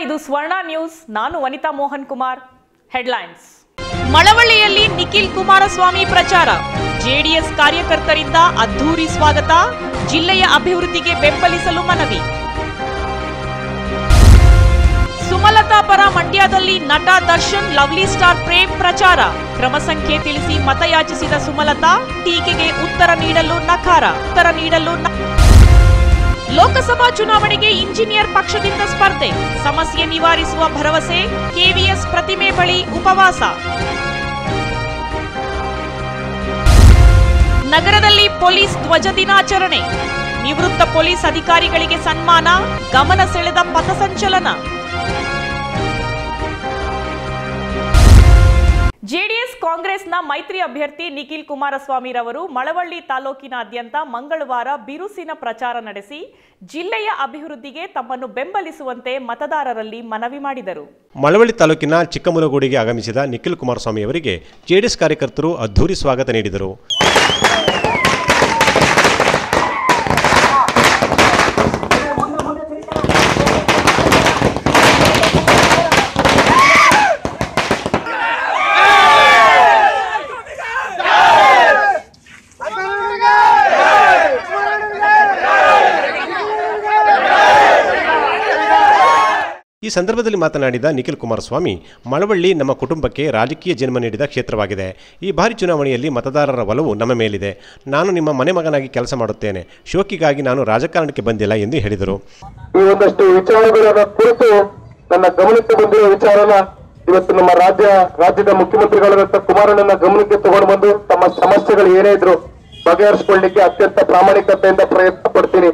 ಇದು ಸ್ವರ್ಣ ನ್ಯೂಸ್ ನಾನು ವನಿತಾ ಮೋಹನ್ ಕುಮಾರ್ ಹೆಡ್ಲೈನ್ಸ್ ಮಳವಳ್ಳಿಯಲ್ಲಿ ನಿಖಿಲ್ ಕುಮಾರಸ್ವಾಮಿ ಪ್ರಚಾರ ಜೆಡಿಎಸ್ ಕಾರ್ಯಕರ್ತರಿಂದ ಅದ್ಧೂರಿ ಸ್ವಾಗತ ಜಿಲ್ಲೆಯ ಅಭಿವೃದ್ಧಿಗೆ ಬೆಂಬಲಿಸಲು ಮನವಿ ಸುಮಲತಾ ಪರ ಮಂಡ್ಯದಲ್ಲಿ ನಟ ದರ್ಶನ್ ಲವ್ಲಿ ಸ್ಟಾರ್ ಪ್ರೇಮ್ ಪ್ರಚಾರ ಕ್ರಮ ಸಂಖ್ಯೆ ತಿಳಿಸಿ ಮತಯಾಚಿಸಿದ ಸುಮಲತಾ ಟೀಕೆಗೆ ಉತ್ತರ ನೀಡಲು ನಕಾರ ಉತ್ತರ ನೀಡಲು ನ- ಲೋಕಸಭಾ ಚುನಾವಣೆಗೆ ಇಂಜಿನಿಯರ್ ಪಕ್ಷದಿಂದ ಸ್ಪರ್ಧೆ ಸಮಸ್ಯೆ ನಿವಾರಿಸುವ ಭರವಸೆ ಕೆವಿಎಸ್ ಪ್ರತಿಮೆ ಬಳಿ ಉಪವಾಸ ನಗರದಲ್ಲಿ ಪೊಲೀಸ್ ಧ್ವಜ ದಿನಾಚರಣೆ ನಿವೃತ್ತ ಪೊಲೀಸ್ ಅಧಿಕಾರಿಗಳಿಗೆ ಸನ್ಮಾನ ಗಮನ ಸೆಳೆದ ಪಥಸಂಚಲನ ಜೆಡಿಎಸ್ ಕಾಂಗ್ರೆಸ್ನ ಮೈತ್ರಿ ಅಭ್ಯರ್ಥಿ ನಿಖಿಲ್ ಕುಮಾರಸ್ವಾಮಿ ರವರು ಮಳವಳ್ಳಿ ತಾಲೂಕಿನಾದ್ಯಂತ ಮಂಗಳವಾರ ಬಿರುಸಿನ ಪ್ರಚಾರ ನಡೆಸಿ ಜಿಲ್ಲೆಯ ಅಭಿವೃದ್ಧಿಗೆ ತಮ್ಮನ್ನು ಬೆಂಬಲಿಸುವಂತೆ ಮತದಾರರಲ್ಲಿ ಮನವಿ ಮಾಡಿದರು ಮಳವಳ್ಳಿ ತಾಲೂಕಿನ ಚಿಕ್ಕಮುಲಗೂಡಿಗೆ ಆಗಮಿಸಿದ ನಿಖಿಲ್ ಕುಮಾರಸ್ವಾಮಿ ಅವರಿಗೆ ಜೆಡಿಎಸ್ ಕಾರ್ಯಕರ್ತರು ಅದ್ಧೂರಿ ಸ್ವಾಗತ ನೀಡಿದರು ಈ ಸಂದರ್ಭದಲ್ಲಿ ಮಾತನಾಡಿದ ನಿಖಿಲ್ ಕುಮಾರಸ್ವಾಮಿ ಮಳವಳ್ಳಿ ನಮ್ಮ ಕುಟುಂಬಕ್ಕೆ ರಾಜಕೀಯ ಜನ್ಮ ನೀಡಿದ ಕ್ಷೇತ್ರವಾಗಿದೆ ಈ ಬಾರಿ ಚುನಾವಣೆಯಲ್ಲಿ ಮತದಾರರ ಒಲವು ನಮ್ಮ ಮೇಲಿದೆ ನಾನು ನಿಮ್ಮ ಮನೆ ಮಗನಾಗಿ ಕೆಲಸ ಮಾಡುತ್ತೇನೆ ಶೋಕಿಗಾಗಿ ನಾನು ರಾಜಕಾರಣಕ್ಕೆ ಬಂದಿಲ್ಲ ಎಂದು ಹೇಳಿದರು ಈ ಒಂದಷ್ಟು ವಿಚಾರಗಳ ಕುರಿತು ನನ್ನ ಗಮನಕ್ಕೆ ಬಂದಿರೋ ವಿಚಾರನ ಇವತ್ತು ನಮ್ಮ ರಾಜ್ಯ ರಾಜ್ಯದ ಮುಖ್ಯಮಂತ್ರಿಗಳಾದಂತ ಕುಮಾರಣ್ಣನ ಗಮನಕ್ಕೆ ತಗೊಂಡು ಬಂದು ತಮ್ಮ ಸಮಸ್ಯೆಗಳು ಏನೇ ಇದ್ರು ಬಗೆಹರಿಸಿಕೊಳ್ಳಿಕ್ಕೆ ಅತ್ಯಂತ ಪ್ರಾಮಾಣಿಕತೆಯಿಂದ ಪ್ರಯತ್ನ ಪಡ್ತೀನಿ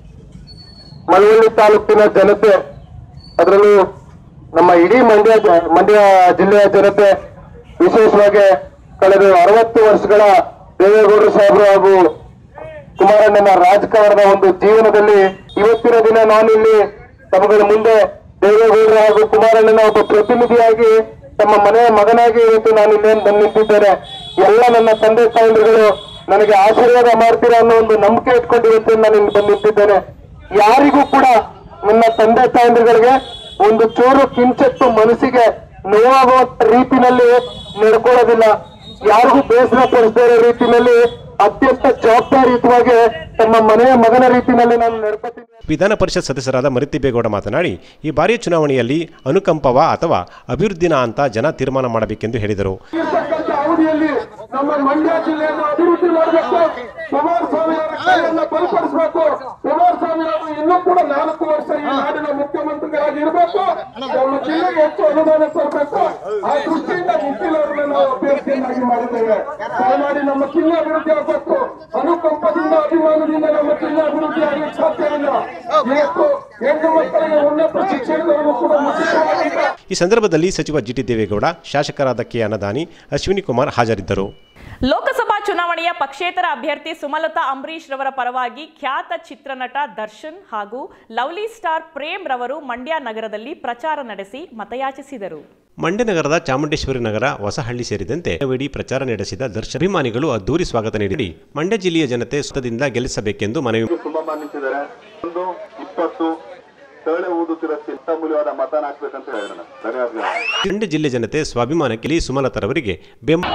ಮಳವಳ್ಳಿ ತಾಲೂಕಿನ ಜನತೆ ಅದರಲ್ಲೂ ನಮ್ಮ ಇಡೀ ಮಂಡ್ಯ ಜ- ಮಂಡ್ಯ ಜಿಲ್ಲೆಯ ಜನತೆ ವಿಶೇಷವಾಗಿ ಕಳೆದ ಅರವತ್ತು ವರ್ಷಗಳ ದೇವೇಗೌಡರು ಸಾಹೇಬರು ಹಾಗೂ ಕುಮಾರಣ್ಣನ ರಾಜಕಾರಣದ ಒಂದು ಜೀವನದಲ್ಲಿ ಇವತ್ತಿನ ದಿನ ನಾನಿಲ್ಲಿ ತಮ್ಮಗಳ ಮುಂದೆ ದೇವೇಗೌಡರು ಹಾಗೂ ಕುಮಾರಣ್ಣನ ಒಬ್ಬ ಪ್ರತಿನಿಧಿಯಾಗಿ ತಮ್ಮ ಮನೆಯ ಮಗನಾಗಿ ಇವತ್ತು ನಾನು ಇಲ್ಲೇ ಬಂದು ನಿಂತಿದ್ದೇನೆ ಎಲ್ಲ ನನ್ನ ತಂದೆ ತಾಯಿಗಳು ನನಗೆ ಆಶೀರ್ವಾದ ಮಾಡ್ತೀರಾ ಅನ್ನೋ ಒಂದು ನಂಬಿಕೆ ಇಟ್ಕೊಂಡು ಇವತ್ತು ನಾನು ಇಲ್ಲಿ ಬಂದು ನಿಂತಿದ್ದೇನೆ ಯಾರಿಗೂ ಕೂಡ ನನ್ನ ತಂದೆ ತಾಯಂದಿಗಳಿಗೆ ಒಂದು ಚೂರು ಕಿಂಚತ್ತು ಮನಸ್ಸಿಗೆ ನೋವಾಗುವಂತ ರೀತಿನಲ್ಲಿ ನಡ್ಕೊಳ್ಳೋದಿಲ್ಲ ಯಾರಿಗೂ ಬೇಸರ ಪಡಿಸದೇ ಇರೋ ರೀತಿಯಲ್ಲಿ ಅತ್ಯಂತ ಜವಾಬ್ದಾರಿಯುತವಾಗಿ ತಮ್ಮ ಮನೆಯ ಮಗನ ರೀತಿಯಲ್ಲಿ ನಾನು ನಡ್ಕೊತೀನಿ ವಿಧಾನ ಪರಿಷತ್ ಸದಸ್ಯರಾದ ಮರಿತಿಬೇಗೌಡ ಮಾತನಾಡಿ ಈ ಬಾರಿಯ ಚುನಾವಣೆಯಲ್ಲಿ ಅನುಕಂಪವ ಅಥವಾ ಅಭಿವೃದ್ಧಿನ ಅಂತ ಜನ ತೀರ್ಮಾನ ಮಾಡಬೇಕೆಂದು ಹೇಳಿದರು ಇರ್ತಕ್ಕಂಥ ಅವಧಿಯಲ್ಲಿ ನಮ್ಮ ಮಂಡ್ಯ ಜಿಲ್ಲೆಯನ್ನು ಅಭಿವೃದ್ಧಿ ಮಾಡಬೇಕು ಕುಮಾರಸ್ವಾಮಿ ಅವರ ಕೈಯನ್ನ ಬಲಪಡಿಸಬೇಕು ಕುಮಾರಸ್ವಾಮಿ ಅವರು ಇನ್ನೂ ಕೂಡ ನಾಲ್ಕು ವರ್ಷ ಈ ನಾಡಿನ ಮುಖ್ಯಮಂತ್ರಿಗಳಾಗಿ ಇರಬೇಕು ನಮ್ಮ ಜಿಲ್ಲೆಗೆ ಹೆಚ್ಚು ಅನುದಾನ ತರಬೇಕು ಆ ದೃಷ್ಟಿಯಿಂದ ನಿಖಿಲ್ ಅವರನ್ನ ನಾವು ಅಭ್ಯರ್ಥಿಯನ್ನಾಗಿ ಮಾಡಿದ್ದೇವೆ ದಯಮಾಡಿ ನಮ್ಮ ಜಿಲ್ಲೆ ಅಭಿವೃದ್ಧಿ ಆಗಬೇಕು ಅನುಕಂಪದಿಂದ ಅಭಿಮಾನದಿಂದ ನಮ್ಮ ಜಿಲ್ಲೆ ಅಭಿವೃದ್ಧಿ ಆಗಲಿಕ್ಕೆ ಸಾಧ್ಯವಿಲ್ಲ ಇವತ್ತು ಹೆಣ್ಣು ಮಕ್ಕಳಿಗೆ ಉನ್ನತ ಶಿಕ್ಷಣದವರೆಗೂ ಕೂಡ ಉಚಿತವಾದಂತ ಈ ಸಂದರ್ಭದಲ್ಲಿ ಸಚಿವ ಜಿಟಿ ದೇವೇಗೌಡ ಶಾಸಕರಾದ ಕೆ ಅನ್ನದಾನಿ ಅಶ್ವಿನಿ ಕುಮಾರ್ ಹಾಜರಿದ್ದರು ಲೋಕಸಭಾ ಚುನಾವಣೆಯ ಪಕ್ಷೇತರ ಅಭ್ಯರ್ಥಿ ಸುಮಲತಾ ಅಂಬರೀಶ್ ರವರ ಪರವಾಗಿ ಖ್ಯಾತ ಚಿತ್ರನಟ ದರ್ಶನ್ ಹಾಗೂ ಲವ್ಲಿ ಸ್ಟಾರ್ ಪ್ರೇಮ್ ರವರು ಮಂಡ್ಯ ನಗರದಲ್ಲಿ ಪ್ರಚಾರ ನಡೆಸಿ ಮತಯಾಚಿಸಿದರು ಮಂಡ್ಯ ನಗರದ ಚಾಮುಂಡೇಶ್ವರಿ ನಗರ ಹೊಸಹಳ್ಳಿ ಸೇರಿದಂತೆ ಹಲವೆಡೆ ಪ್ರಚಾರ ನಡೆಸಿದ ದರ್ಶನ ಅಭಿಮಾನಿಗಳು ಅದ್ದೂರಿ ಸ್ವಾಗತ ನೀಡಿ ಮಂಡ್ಯ ಜಿಲ್ಲೆಯ ಜನತೆ ಸುತದಿಂದ ಗೆಲ್ಲಿಸಬೇಕೆಂದು ಮನವಿ ತುಂಬಾ ಮಂದಿ ನಿಂತಿದ್ದಾರೆ ಒಂದು ಇಪ್ಪತ್ತು ತಳೆ ಊದುತ್ತಿರೋ ಚಿಂತಾಮೂಲ್ಯವಾದ ಮತನ ಹಾಕ್ಬೇಕಂತ ಹೇಳೋಣ ಧನ್ಯವಾದಗಳು ಮಂಡ್ಯ ಜಿಲ್ಲೆ ಜನತೆ ಸ್ವಾಭಿಮಾನಕ್ಕೆ ಸುಮಲತರವರಿಗೆ ಬೆಂಬ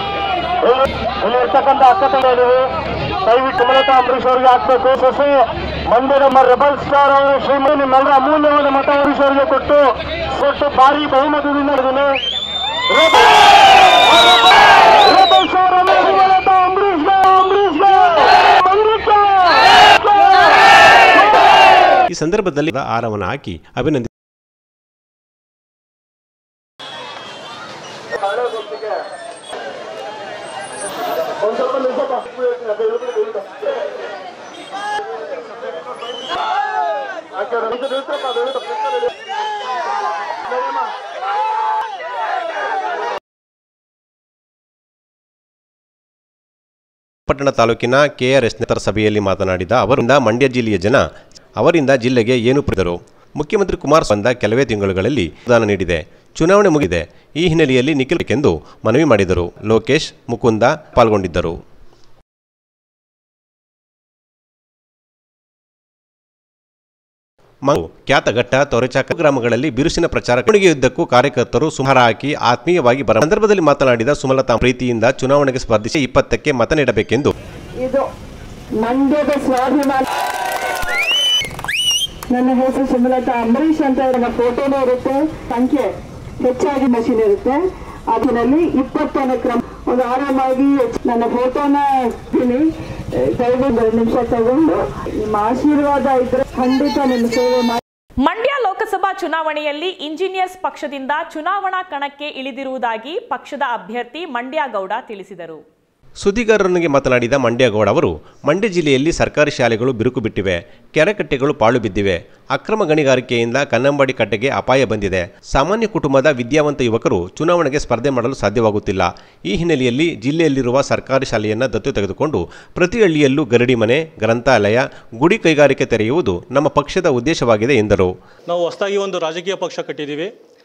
ಇಲ್ಲಿರ್ತಕ್ಕಂಥ ಅಕ್ಕ ತಂಗಿಯರು ದಯವಿಟ್ಟು ಸುಮಲತಾ ಅಂಬರೀಶ್ ಅವರಿಗೆ ಹಾಕ್ಬೇಕು ಸೊಸೆ ಮಂಡ್ಯ ನಮ್ಮ ರೆಬಲ್ ಸ್ಟಾರ್ ಅವರು ಶ್ರೀಮತಿ ನಿಮ್ಮೆಲ್ಲರ ಅಮೂಲ್ಯವಾದ ಮತ ಅಂಬರೀಶ್ ಅವರಿಗೆ ಕೊಟ್ಟು ಕೊಟ್ಟು ಭಾರಿ ಬಹುಮತದಿಂದ ನಡೆದಿದೆ ರೆಬಲ್ ಸ್ಟಾರ್ ಅಲ್ಲ, ಸುಮಲತಾ ಅಂಬರೀಶ್ ಅಂಬರೀಶ್ ಅಂಬರೀಶ್ ಈ ಸಂದರ್ಭದಲ್ಲಿ ಆರವನ್ನು ಹಾಕಿ ಅಭಿನಂದಿ ಒಂದ್ ಸ್ವಲ್ಪ ನಿಲ್ಸಪ್ಪ. ಆಕೆ ಅವ್ರು ನಿಂತು ನಿಲ್ಸಪ್ಪ, ದಯವಿಟ್ಟು ಪಕ್ಕದಲ್ಲಿ ಇಳಿ. ನಡಿಯಮ್ಮ. ಪಟ್ಟಣ ತಾಲೂಕಿನ ಕೆಆರ್ಎಸ್ ನೇತರ ಸಭೆಯಲ್ಲಿ ಮಾತನಾಡಿದ ಅವರಿಂದ ಮಂಡ್ಯ ಜಿಲ್ಲೆಯ ಜನ ಅವರಿಂದ ಜಿಲ್ಲೆಗೆ ಏನು ಪಡೆದರು ಮುಖ್ಯಮಂತ್ರಿ ಕುಮಾರಸ್ವಾಮಿ ಬಂದ ಕೆಲವೇ ತಿಂಗಳುಗಳಲ್ಲಿ ದಾನ ನೀಡಿದೆ ಚುನಾವಣೆ ಮುಗಿದೆ ಈ ಹಿನ್ನೆಲೆಯಲ್ಲಿ ನಿಖಿಲ್ ಎಂದು ಮನವಿ ಮಾಡಿದರು ಲೋಕೇಶ್ ಮುಕುಂದ ಪಾಲ್ಗೊಂಡಿದ್ದರು ಮಂಗು ಖ್ಯಾತಘಟ್ಟ ತೊರೆಚಾಕ ಗ್ರಾಮಗಳಲ್ಲಿ ಬಿರುಸಿನ ಪ್ರಚಾರ ಕೊಡುಗೆಯುದ್ದಕ್ಕೂ ಕಾರ್ಯಕರ್ತರು ಸುಮಾರ ಹಾಕಿ ಆತ್ಮೀಯವಾಗಿ ಬರ ಸಂದರ್ಭದಲ್ಲಿ ಮಾತನಾಡಿದ ಸುಮಲತಾ ಪ್ರೀತಿಯಿಂದ ಚುನಾವಣೆಗೆ ಸ್ಪರ್ಧಿಸಿ ಇಪ್ಪತ್ತಕ್ಕೆ ಮತ ನೀಡಬೇಕೆಂದು ಇದು ಮಂಡ್ಯದ ಸ್ವಾಭಿಮಾನ ನನ್ನ ಹೆಸರು ಸುಮಲತಾ ಅಂಬರೀಶ್ ಅಂತ ನನ್ನ ಫೋಟೋನೇ ಇರುತ್ತೆ ಸಂಖ್ಯೆ ಹೆಚ್ಚಾಗಿ ಮಷೀನ್ ಇರುತ್ತೆ ಅದರಲ್ಲಿ ಇಪ್ಪತ್ತನೇ ಕ್ರಮ ಒಂದು ಆರಾಮಾಗಿ ನನ್ನ ಫೋಟೋನ ಇದ್ದೀನಿ ದಯವಿಟ್ಟು ಎರಡು ನಿಮಿಷ ತಗೊಂಡು ನಿಮ್ಮ ಆಶೀರ್ವಾದ ಇದ್ರೆ ಖಂಡಿತ ನಿಮ್ಮ ಸೇವೆ ಮಾಡಿ ಮಂಡ್ಯ ಲೋಕಸಭಾ ಚುನಾವಣೆಯಲ್ಲಿ ಇಂಜಿನಿಯರ್ಸ್ ಪಕ್ಷದಿಂದ ಚುನಾವಣಾ ಕಣಕ್ಕೆ ಇಳಿದಿರುವುದಾಗಿ ಪಕ್ಷದ ಅಭ್ಯರ್ಥಿ ಮಂಡ್ಯ ಗೌಡ ತಿಳಿಸಿದರು ಸುದ್ದಿಗಾರರೊಂದಿಗೆ ಮಾತನಾಡಿದ ಮಂಡ್ಯಗೌಡ ಅವರು ಮಂಡ್ಯ ಜಿಲ್ಲೆಯಲ್ಲಿ ಸರ್ಕಾರಿ ಶಾಲೆಗಳು ಬಿರುಕು ಬಿಟ್ಟಿವೆ ಕೆರೆಕಟ್ಟೆಗಳು ಪಾಳು ಬಿದ್ದಿವೆ ಅಕ್ರಮ ಗಣಿಗಾರಿಕೆಯಿಂದ ಕನ್ನಂಬಾಡಿ ಕಟ್ಟೆಗೆ ಅಪಾಯ ಬಂದಿದೆ ಸಾಮಾನ್ಯ ಕುಟುಂಬದ ವಿದ್ಯಾವಂತ ಯುವಕರು ಚುನಾವಣೆಗೆ ಸ್ಪರ್ಧೆ ಮಾಡಲು ಸಾಧ್ಯವಾಗುತ್ತಿಲ್ಲ ಈ ಹಿನ್ನೆಲೆಯಲ್ಲಿ ಜಿಲ್ಲೆಯಲ್ಲಿರುವ ಸರ್ಕಾರಿ ಶಾಲೆಯನ್ನು ದತ್ತು ತೆಗೆದುಕೊಂಡು ಪ್ರತಿ ಹಳ್ಳಿಯಲ್ಲೂ ಗರಡಿ ಮನೆ ಗ್ರಂಥಾಲಯ ಗುಡಿ ಕೈಗಾರಿಕೆ ತೆರೆಯುವುದು ನಮ್ಮ ಪಕ್ಷದ ಉದ್ದೇಶವಾಗಿದೆ ಎಂದರು ನಾವು ಹೊಸದಾಗಿ ಒಂದು ರಾಜಕೀಯ ಪಕ್ಷ ಕಟ್ಟಿದ್ದೀವಿ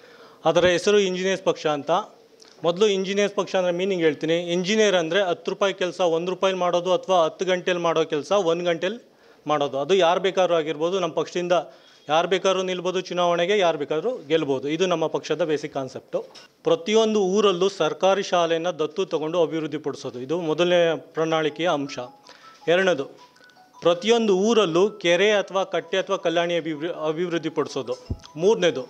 ಅದರ ಹೆಸರು ಇಂಜಿನಿಯರ್ಸ್ ಪಕ್ಷ ಅಂತ ಮೊದಲು ಇಂಜಿನಿಯರ್ಸ್ ಪಕ್ಷ ಅಂದರೆ ಮೀನಿಂಗ್ ಹೇಳ್ತೀನಿ ಇಂಜಿನಿಯರ್ ಅಂದರೆ ಹತ್ತು ರೂಪಾಯಿ ಕೆಲಸ ಒಂದು ರೂಪಾಯಿ ಮಾಡೋದು ಅಥವಾ ಹತ್ತು ಗಂಟೆಲಿ ಮಾಡೋ ಕೆಲಸ ಒಂದು ಗಂಟೆಲಿ ಮಾಡೋದು ಅದು ಯಾರು ಬೇಕಾದ್ರೂ ಆಗಿರ್ಬೋದು ನಮ್ಮ ಪಕ್ಷದಿಂದ ಯಾರು ಬೇಕಾದ್ರೂ ನಿಲ್ಬೋದು ಚುನಾವಣೆಗೆ ಯಾರು ಬೇಕಾದ್ರೂ ಗೆಲ್ಬೋದು ಇದು ನಮ್ಮ ಪಕ್ಷದ ಬೇಸಿಕ್ ಕಾನ್ಸೆಪ್ಟು ಪ್ರತಿಯೊಂದು ಊರಲ್ಲೂ ಸರ್ಕಾರಿ ಶಾಲೆಯನ್ನು ದತ್ತು ತಗೊಂಡು ಅಭಿವೃದ್ಧಿಪಡಿಸೋದು ಇದು ಮೊದಲನೇ ಪ್ರಣಾಳಿಕೆಯ ಅಂಶ ಎರಡನೇದು ಪ್ರತಿಯೊಂದು ಊರಲ್ಲೂ ಕೆರೆ ಅಥವಾ ಕಟ್ಟೆ ಅಥವಾ ಕಲ್ಯಾಣಿ ಅಭಿವೃ ಅಭಿವೃದ್ಧಿಪಡಿಸೋದು ಮೂರನೇದು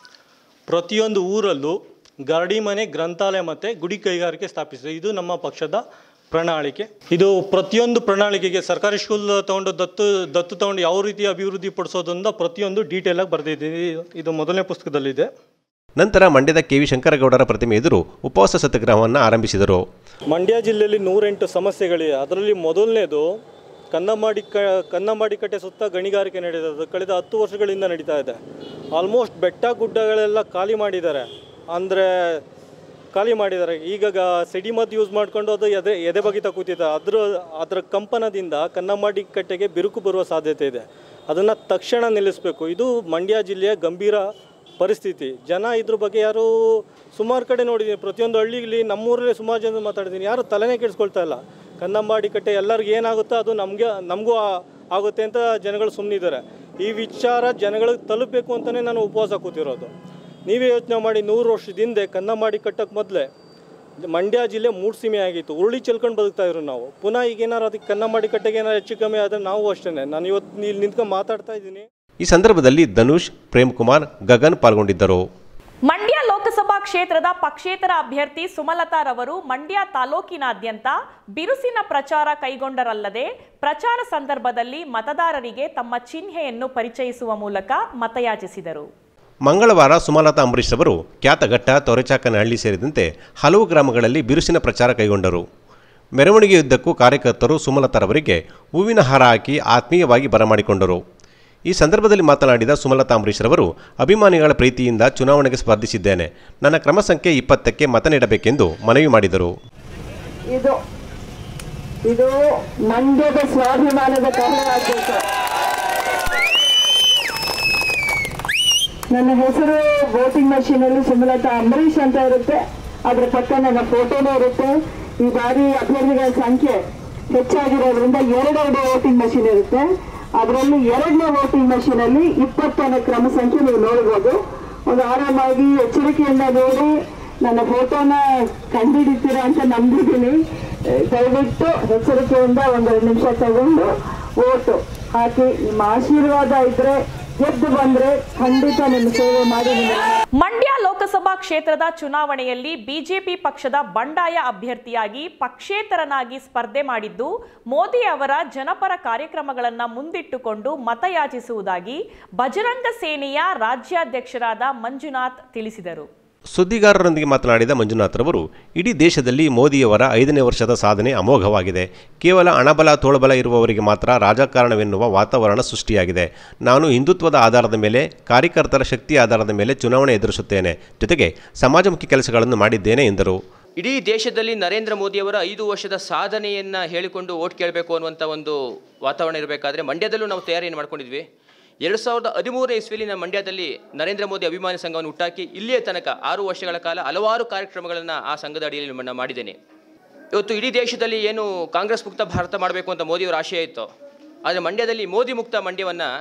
ಪ್ರತಿಯೊಂದು ಊರಲ್ಲೂ ಗರಡಿ ಮನೆ ಗ್ರಂಥಾಲಯ ಮತ್ತು ಗುಡಿ ಕೈಗಾರಿಕೆ ಸ್ಥಾಪಿಸೋದು ಇದು ನಮ್ಮ ಪಕ್ಷದ ಪ್ರಣಾಳಿಕೆ ಇದು ಪ್ರತಿಯೊಂದು ಪ್ರಣಾಳಿಕೆಗೆ ಸರ್ಕಾರಿ ಸ್ಕೂಲ್ ತೊಗೊಂಡು ದತ್ತು ದತ್ತು ತೊಗೊಂಡು ಯಾವ ರೀತಿ ಅಭಿವೃದ್ಧಿ ಪಡಿಸೋದ್ರಿಂದ ಪ್ರತಿಯೊಂದು ಡೀಟೇಲಾಗಿ ಬರೆದಿದ್ದೀನಿ ಇದು ಮೊದಲನೇ ಪುಸ್ತಕದಲ್ಲಿದೆ ನಂತರ ಮಂಡ್ಯದ ಕೆವಿ ಶಂಕರಗೌಡರ ಪ್ರತಿಮೆ ಎದುರು ಉಪವಾಸ ಸತ್ಯಾಗ್ರಹವನ್ನು ಆರಂಭಿಸಿದರು ಮಂಡ್ಯ ಜಿಲ್ಲೆಯಲ್ಲಿ ನೂರೆಂಟು ಸಮಸ್ಯೆಗಳಿವೆ ಅದರಲ್ಲಿ ಮೊದಲನೇದು ಕನ್ನಂಬಾಡಿ ಕ ಕನ್ನಂಬಾಡಿ ಕಟ್ಟೆ ಸುತ್ತ ಗಣಿಗಾರಿಕೆ ನಡೀತದೆ ಕಳೆದ ಹತ್ತು ವರ್ಷಗಳಿಂದ ನಡೀತಾ ಇದೆ ಆಲ್ಮೋಸ್ಟ್ ಬೆಟ್ಟ ಗುಡ್ಡಗಳೆಲ್ಲ ಖಾಲಿ ಮಾಡಿದ್ದಾರೆ ಅಂದರೆ ಖಾಲಿ ಮಾಡಿದ್ದಾರೆ ಈಗ ಗ ಸಿಡಿಮದ್ದು ಯೂಸ್ ಮಾಡ್ಕೊಂಡು ಅದು ಎದೆ ಎದೆ ಬಗಿತ ಕೂತಿದೆ ಅದ್ರ ಅದರ ಕಂಪನದಿಂದ ಕನ್ನಂಬಾಡಿ ಕಟ್ಟೆಗೆ ಬಿರುಕು ಬರುವ ಸಾಧ್ಯತೆ ಇದೆ ಅದನ್ನು ತಕ್ಷಣ ನಿಲ್ಲಿಸಬೇಕು ಇದು ಮಂಡ್ಯ ಜಿಲ್ಲೆಯ ಗಂಭೀರ ಪರಿಸ್ಥಿತಿ ಜನ ಇದ್ರ ಬಗ್ಗೆ ಯಾರು ಸುಮಾರು ಕಡೆ ನೋಡಿದ್ದೀನಿ ಪ್ರತಿಯೊಂದು ಹಳ್ಳಿಲಿ ನಮ್ಮೂರಲ್ಲೇ ಸುಮಾರು ಜನ ಮಾತಾಡಿದ್ದೀನಿ ಯಾರು ತಲೆನೇ ಕೆಡಿಸ್ಕೊಳ್ತಾ ಇಲ್ಲ ಕನ್ನಂಬಾಡಿ ಕಟ್ಟೆ ಎಲ್ಲರಿಗೂ ಏನಾಗುತ್ತೋ ಅದು ನಮಗೆ ನಮಗೂ ಆಗುತ್ತೆ ಅಂತ ಜನಗಳು ಸುಮ್ಮನಿದ್ದಾರೆ ಈ ವಿಚಾರ ಜನಗಳಿಗೆ ತಲುಪಬೇಕು ಅಂತಲೇ ನಾನು ಉಪವಾಸ ಕೂತಿರೋದು ನೀವೇ ಯೋಚನೆ ಮಾಡಿ ನೂರು ವರ್ಷದ ಹಿಂದೆ ಕನ್ನಂಬಾಡಿ ಕಟ್ಟಕ್ಕೆ ಮೊದಲೇ ಮಂಡ್ಯ ಜಿಲ್ಲೆ ಮೂಡ್ಸೀಮೆ ಆಗಿತ್ತು ಉರುಳಿ ಚೆಲ್ಕೊಂಡು ಬದುಕ್ತಾ ಇದ್ರು ನಾವು ಪುನಃ ಈಗ ಏನಾರು ಅದಕ್ಕೆ ಕನ್ನಂಬಾಡಿ ಕಟ್ಟೆಗೆ ಏನಾರು ಹೆಚ್ಚು ಕಮ್ಮಿ ಆದರೆ ನಾವು ಅಷ್ಟೇ ನಾನು ಇವತ್ತು ಇಲ್ಲಿ ನಿಂತ್ಕೊಂಡು ಮಾತಾಡ್ತಾ ಇದ್ದೀನಿ ಈ ಸಂದರ್ಭದಲ್ಲಿ ಧನುಷ್ ಪ್ರೇಮ್ ಕುಮಾರ್ ಗಗನ್ ಪಾಲ್ಗೊಂಡಿದ್ದರು ಮಂಡ್ಯ ಲೋಕಸಭಾ ಕ್ಷೇತ್ರದ ಪಕ್ಷೇತರ ಅಭ್ಯರ್ಥಿ ಸುಮಲತಾ ರವರು ಮಂಡ್ಯ ತಾಲೂಕಿನಾದ್ಯಂತ ಬಿರುಸಿನ ಪ್ರಚಾರ ಕೈಗೊಂಡರಲ್ಲದೆ ಪ್ರಚಾರ ಸಂದರ್ಭದಲ್ಲಿ ಮತದಾರರಿಗೆ ತಮ್ಮ ಚಿಹ್ನೆಯನ್ನು ಪರಿಚಯಿಸುವ ಮೂಲಕ ಮತಯಾಚಿಸಿದರು ಮಂಗಳವಾರ ಸುಮಲತಾ ಅಂಬರೀಶ್ ಅವರು ಖ್ಯಾತಘಟ್ಟ ತೊರೆಚಾಕನಹಳ್ಳಿ ಸೇರಿದಂತೆ ಹಲವು ಗ್ರಾಮಗಳಲ್ಲಿ ಬಿರುಸಿನ ಪ್ರಚಾರ ಕೈಗೊಂಡರು ಮೆರವಣಿಗೆಯುದ್ದಕ್ಕೂ ಕಾರ್ಯಕರ್ತರು ಸುಮಲತಾರವರಿಗೆ ಹೂವಿನ ಹಾರ ಹಾಕಿ ಆತ್ಮೀಯವಾಗಿ ಬರಮಾಡಿಕೊಂಡರು ಈ ಸಂದರ್ಭದಲ್ಲಿ ಮಾತನಾಡಿದ ಸುಮಲತಾ ಅಂಬರೀಶ್ ರವರು ಅಭಿಮಾನಿಗಳ ಪ್ರೀತಿಯಿಂದ ಚುನಾವಣೆಗೆ ಸ್ಪರ್ಧಿಸಿದ್ದೇನೆ ನನ್ನ ಕ್ರಮ ಸಂಖ್ಯೆ ಇಪ್ಪತ್ತಕ್ಕೆ ಮತ ನೀಡಬೇಕೆಂದು ಮನವಿ ಮಾಡಿದರು ಇದು ಇದು ಮಂಡ್ಯದ ಸ್ವಾಭಿಮಾನದ ಕಾರಣವಾಗಬೇಕು ನನ್ನ ಹೆಸರು ವೋಟಿಂಗ್ ಮಷೀನ್ ಅಲ್ಲಿ ಸುಮಲತಾ ಅಂಬರೀಶ್ ಅಂತ ಇರುತ್ತೆ ಅದ್ರ ಪಕ್ಕ ನನ್ನ ಫೋಟೋನೇ ಇರುತ್ತೆ ಈ ಬಾರಿ ಅಭ್ಯರ್ಥಿಗಳ ಸಂಖ್ಯೆ ಹೆಚ್ಚಾಗಿರೋದ್ರಿಂದ ಎರಡೆರಡು ವೋಟಿಂಗ್ ಮಷೀನ್ ಇರುತ್ತೆ ಅದರಲ್ಲಿ ಎರಡನೇ ವೋಟಿಂಗ್ ಮಷೀನ್ ಅಲ್ಲಿ ಇಪ್ಪತ್ತನೇ ಕ್ರಮ ಸಂಖ್ಯೆ ನೀವು ನೋಡ್ಬೋದು ಒಂದು ಆರಾಮಾಗಿ ಎಚ್ಚರಿಕೆಯಿಂದ ನೋಡಿ ನನ್ನ ಫೋಟೋನ ಕಂಡುಹಿಡಿತೀರಾ ಅಂತ ನಂಬಿದ್ದೀನಿ ಏ, ದಯವಿಟ್ಟು ಎಚ್ಚರಿಕೆಯಿಂದ ಒಂದೆರಡು ನಿಮಿಷ ತಗೊಂಡು ಓಟು ಹಾಕಿ ನಿಮ್ಮ ಆಶೀರ್ವಾದ ಇದ್ರೆ ಗೆದ್ದು ಬಂದ್ರೆ ಖಂಡಿತ ನಿಮ್ಮ ಸೇವೆ ಮಾಡಿ ನಿಮ್ಮ ಮಂಡ್ಯ ಲೋಕಸಭಾ ಕ್ಷೇತ್ರದ ಚುನಾವಣೆಯಲ್ಲಿ ಬಿಜೆಪಿ ಪಕ್ಷದ ಬಂಡಾಯ ಅಭ್ಯರ್ಥಿಯಾಗಿ ಪಕ್ಷೇತರನಾಗಿ ಸ್ಪರ್ಧೆ ಮಾಡಿದ್ದು ಮೋದಿ ಅವರ ಜನಪರ ಕಾರ್ಯಕ್ರಮಗಳನ್ನು ಮುಂದಿಟ್ಟುಕೊಂಡು ಮತಯಾಚಿಸುವುದಾಗಿ ಬಜರಂಗ ಸೇನೆಯ ರಾಜ್ಯಾಧ್ಯಕ್ಷರಾದ ಮಂಜುನಾಥ್ ತಿಳಿಸಿದರು ಸುದ್ದಿಗಾರರೊಂದಿಗೆ ಮಾತನಾಡಿದ ಮಂಜುನಾಥ್ ರವರು ಇಡೀ ದೇಶದಲ್ಲಿ ಮೋದಿಯವರ ಐದನೇ ವರ್ಷದ ಸಾಧನೆ ಅಮೋಘವಾಗಿದೆ ಕೇವಲ ಹಣಬಲ ತೋಳ್ಬಲ ಇರುವವರಿಗೆ ಮಾತ್ರ ರಾಜಕಾರಣವೆನ್ನುವ ವಾತಾವರಣ ಸೃಷ್ಟಿಯಾಗಿದೆ ನಾನು ಹಿಂದುತ್ವದ ಆಧಾರದ ಮೇಲೆ ಕಾರ್ಯಕರ್ತರ ಶಕ್ತಿ ಆಧಾರದ ಮೇಲೆ ಚುನಾವಣೆ ಎದುರಿಸುತ್ತೇನೆ ಜೊತೆಗೆ ಸಮಾಜಮುಖಿ ಕೆಲಸಗಳನ್ನು ಮಾಡಿದ್ದೇನೆ ಎಂದರು ಇಡೀ ದೇಶದಲ್ಲಿ ನರೇಂದ್ರ ಮೋದಿಯವರ ಐದು ವರ್ಷದ ಸಾಧನೆಯನ್ನು ಹೇಳಿಕೊಂಡು ಓಟ್ ಕೇಳಬೇಕು ಅನ್ನುವಂಥ ಒಂದು ವಾತಾವರಣ ಇರಬೇಕಾದ್ರೆ ಮಂಡ್ಯದಲ್ಲೂ ನಾವು ತಯಾರಿಯನ್ನು ಮಾಡ್ಕೊಂಡಿದ್ವಿ ಎರಡು ಸಾವಿರದ ಹದಿಮೂರನೇ ಇಸ್ವಿಲಿ ನಮ್ಮ ಮಂಡ್ಯದಲ್ಲಿ ನರೇಂದ್ರ ಮೋದಿ ಅಭಿಮಾನಿ ಸಂಘವನ್ನು ಹುಟ್ಟಾಕಿ ಇಲ್ಲಿಯೇ ತನಕ ಆರು ವರ್ಷಗಳ ಕಾಲ ಹಲವಾರು ಕಾರ್ಯಕ್ರಮಗಳನ್ನು ಆ ಸಂಘದ ಅಡಿಯಲ್ಲಿ ನಾನು ಮಾಡಿದ್ದೇನೆ ಇವತ್ತು ಇಡೀ ದೇಶದಲ್ಲಿ ಏನು ಕಾಂಗ್ರೆಸ್ ಮುಕ್ತ ಭಾರತ ಮಾಡಬೇಕು ಅಂತ ಮೋದಿಯವರ ಆಶಯ ಇತ್ತು ಆದರೆ ಮಂಡ್ಯದಲ್ಲಿ ಮೋದಿ ಮುಕ್ತ ಮಂಡ್ಯವನ್ನು